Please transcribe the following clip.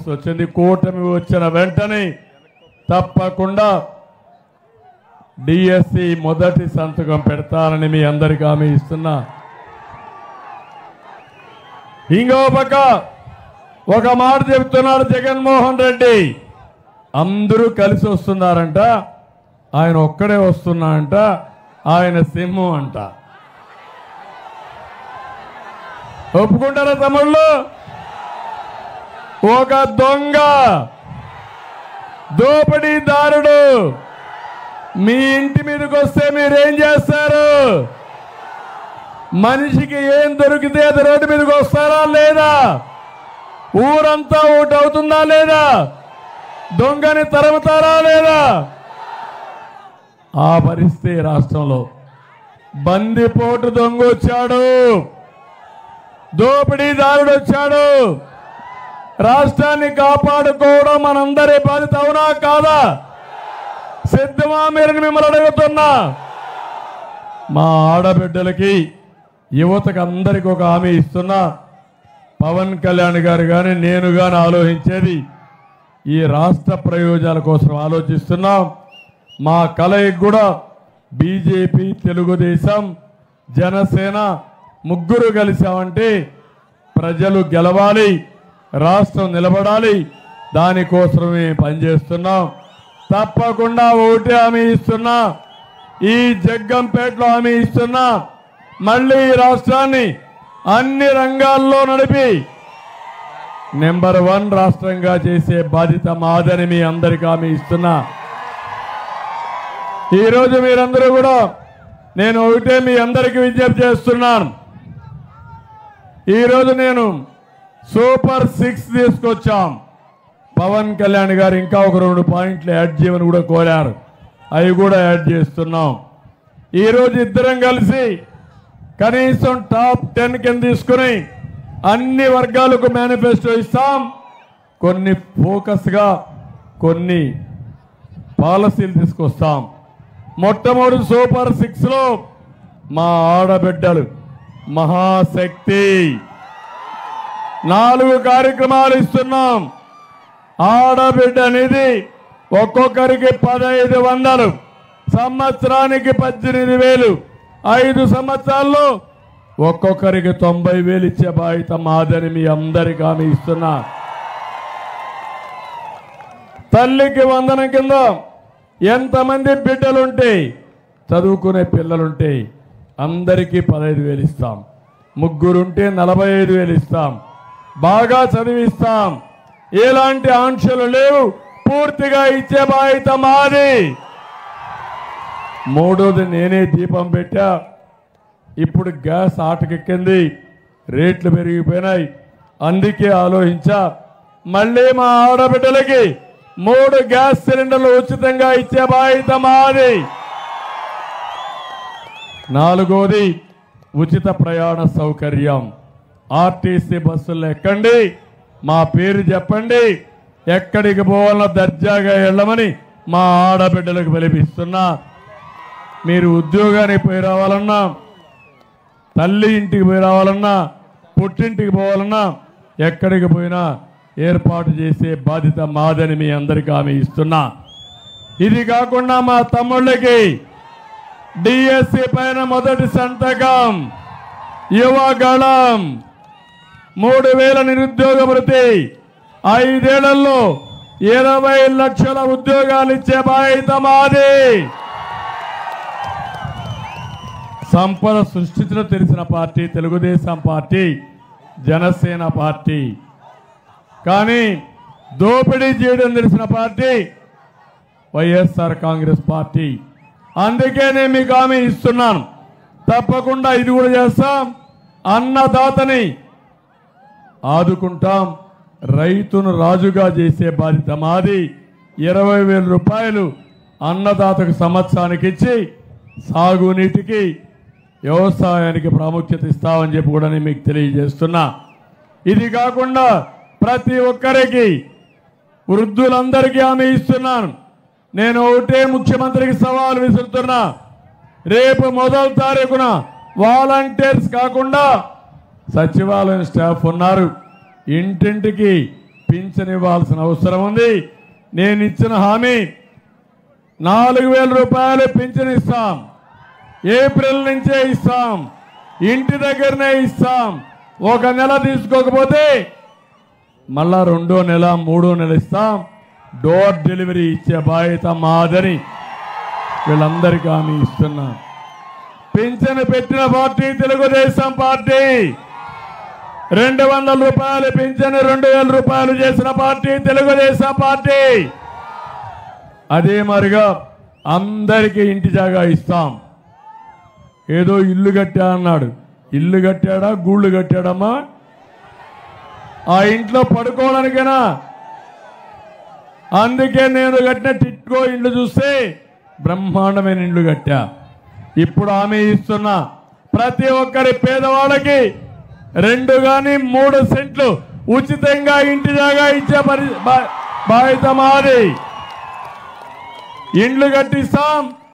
కాంగ్రెస్ వచ్చింది కూటమి వచ్చిన వెంటనే తప్పకుండా డిఎస్సి మొదటి సంతకం పెడతానని మీ అందరికీ హామీ ఇస్తున్నా ఇంకో పక్క ఒక మాట చెప్తున్నాడు జగన్మోహన్ రెడ్డి అందరూ కలిసి వస్తున్నారంట ఆయన ఒక్కడే వస్తున్నా అంట ఆయన సింహం అంట ఒప్పుకుంటారా తమ్ముళ్ళు ఒక దొంగ దోపిడీదారుడు మీ ఇంటి మీదకి వస్తే మీరేం చేస్తారు మనిషికి ఏం దొరికితే అది రోడ్డు మీదకి వస్తారా లేదా ఊరంతా ఒకటి అవుతుందా లేదా దొంగని తరుముతారా లేదా ఆ పరిస్థితి రాష్ట్రంలో బందిపోటు దొంగ వచ్చాడు దోపిడీదారుడు వచ్చాడు రాష్ట్రాన్ని కాపాడుకోవడం మనందరి బాధ్యత అవునా కాదా సిద్ధమా మీరు మిమ్మల్ని అడుగుతున్నా మా ఆడబిడ్డలకి యువతకు అందరికి ఒక హామీ ఇస్తున్నా పవన్ కళ్యాణ్ గారు కానీ నేను కానీ ఆలోచించేది ఈ రాష్ట్ర ప్రయోజనాల కోసం ఆలోచిస్తున్నాం మా కలయికి కూడా బీజేపీ తెలుగుదేశం జనసేన ముగ్గురు కలిసామంటే ప్రజలు గెలవాలి రాష్ట్రం నిలబడాలి దానికోసమే పనిచేస్తున్నాం తప్పకుండా ఒకటే హామీ ఇస్తున్నా ఈ జగ్గంపేటలో హామీ ఇస్తున్నా మళ్ళీ ఈ రాష్ట్రాన్ని అన్ని రంగాల్లో నడిపి నెంబర్ వన్ రాష్ట్రంగా చేసే బాధ్యత మాదని మీ అందరికీ హామీ ఇస్తున్నా ఈరోజు మీరందరూ కూడా నేను ఒకటే మీ అందరికీ విజ్ఞప్తి చేస్తున్నాను ఈరోజు నేను సూపర్ సిక్స్ తీసుకొచ్చాం పవన్ కళ్యాణ్ గారు ఇంకా ఒక రెండు పాయింట్లు యాడ్ చేయమని కూడా కోరారు అవి కూడా యాడ్ చేస్తున్నాం ఈరోజు ఇద్దరం కలిసి కనీసం టాప్ టెన్ కింద తీసుకుని అన్ని వర్గాలకు మేనిఫెస్టో ఇస్తాం కొన్ని ఫోకస్గా కొన్ని పాలసీలు తీసుకొస్తాం మొట్టమొదటి సూపర్ సిక్స్ లో మా ఆడబిడ్డలు మహాశక్తి నాలుగు కార్యక్రమాలు ఇస్తున్నాం ఆడబిడ్డ నిధి ఒక్కొక్కరికి పదహైదు వందలు సంవత్సరానికి పద్దెనిమిది వేలు ఐదు సంవత్సరాల్లో ఒక్కొక్కరికి తొంభై వేలు ఇచ్చే బాధ్యత మాదని మీ అందరికీ హామీ ఇస్తున్నా తల్లికి వందనం కింద ఎంతమంది బిడ్డలుంటే చదువుకునే పిల్లలుంటే అందరికీ పదహైదు వేలు ఇస్తాం ముగ్గురుంటే నలభై ఐదు వేలు ఇస్తాం బాగా చదివిస్తాం ఎలాంటి ఆంక్షలు లేవు పూర్తిగా ఇచ్చే బాధ్యత మాది మూడోది నేనే దీపం పెట్టా ఇప్పుడు గ్యాస్ ఆటకెక్కింది రేట్లు పెరిగిపోయినాయి అందుకే ఆలోచించా మళ్ళీ మా ఆడబిడ్డలకి మూడు గ్యాస్ సిలిండర్లు ఉచితంగా ఇచ్చే బాధ్యత మాది నాలుగోది ఉచిత ప్రయాణ సౌకర్యం ఆర్టీసీ బస్సుల్లో ఎక్కండి మా పేరు చెప్పండి ఎక్కడికి పోవాలన్నా దర్జాగా వెళ్ళమని మా ఆడబిడ్డలకు పిలిపిస్తున్నా మీరు ఉద్యోగానికి పోయి రావాలన్నా తల్లి ఇంటికి పోయి రావాలన్నా పుట్టింటికి పోవాలన్నా ఎక్కడికి పోయినా ఏర్పాటు చేసే బాధ్యత మాదని మీ అందరికీ హామీ ఇస్తున్నా ఇది కాకుండా మా తమ్ముళ్ళకి డిఎస్సి పైన మొదటి సంతకం యువగళం మూడు వేల నిరుద్యోగ భృతి ఐదేళ్లలో ఇరవై లక్షల ఉద్యోగాలు ఇచ్చే బాధ్యత మాది సంపద సృష్టించడం తెలిసిన party Telugu Desam party Janasena party కానీ దోపిడీ చేయడం తెలిసిన పార్టీ వైఎస్ఆర్ కాంగ్రెస్ పార్టీ అందుకే నేను మీకు హామీ ఇస్తున్నాను తప్పకుండా ఇది కూడా చేస్తాం అన్నదాతని ఆదుకుంటాం రైతును రాజుగా చేసే బాధ్యత మాది ఇరవై వేల రూపాయలు అన్నదాతకు సంవత్సరానికి ఇచ్చి సాగునీటికి వ్యవసాయానికి ప్రాముఖ్యత ఇస్తామని చెప్పి కూడా నేను మీకు తెలియజేస్తున్నా ఇది కాకుండా ప్రతి ఒక్కరికి వృద్ధులందరికీ హామీ ఇస్తున్నాను నేను ఒకటే ముఖ్యమంత్రికి సవాల్ విసురుతున్నా రేపు మొదటి తారీఖున వాలంటీర్స్ కాకుండా సచివాలయం స్టాఫ్ ఉన్నారు ఇంటింటికి పింఛన్ ఇవ్వాల్సిన అవసరం ఉంది నేను ఇచ్చిన హామీ నాలుగు వేల రూపాయలు పింఛన్ ఇస్తాం ఏప్రిల్ నుంచే ఇస్తాం ఇంటి దగ్గరనే ఇస్తాం ఒక నెల తీసుకోకపోతే మళ్ళా రెండో నెల మూడో నెల ఇస్తాం డోర్ డెలివరీ ఇచ్చే బాధ్యత మాదని వీళ్ళందరికీ హామీ ఇస్తున్నా పింఛను పెట్టిన పార్టీ తెలుగుదేశం పార్టీ రెండు వందల రూపాయలు పింఛను రెండు వేల రూపాయలు చేసిన పార్టీ తెలుగుదేశం పార్టీ అదే మరిగా అందరికీ ఇంటి జాగా ఇస్తాం ఏదో ఇల్లు కట్టా అన్నాడు ఇల్లు కట్టాడా గూళ్ళు కట్టాడమ్మా ఆ ఇంట్లో పడుకోవడానికైనా అందుకే నేను కట్టిన టిట్కో ఇండ్లు చూస్తే బ్రహ్మాండమైన ఇండ్లు కట్టా ఇప్పుడు ఆమె ఇస్తున్నా ప్రతి ఒక్కరి పేదవాళ్ళకి రెండు గాని మూడు సెంట్లు ఉచితంగా ఇంటి జాగా ఇచ్చే పరి బా- బాధ్యత మాది ఇండ్లు కట్టిస్తాం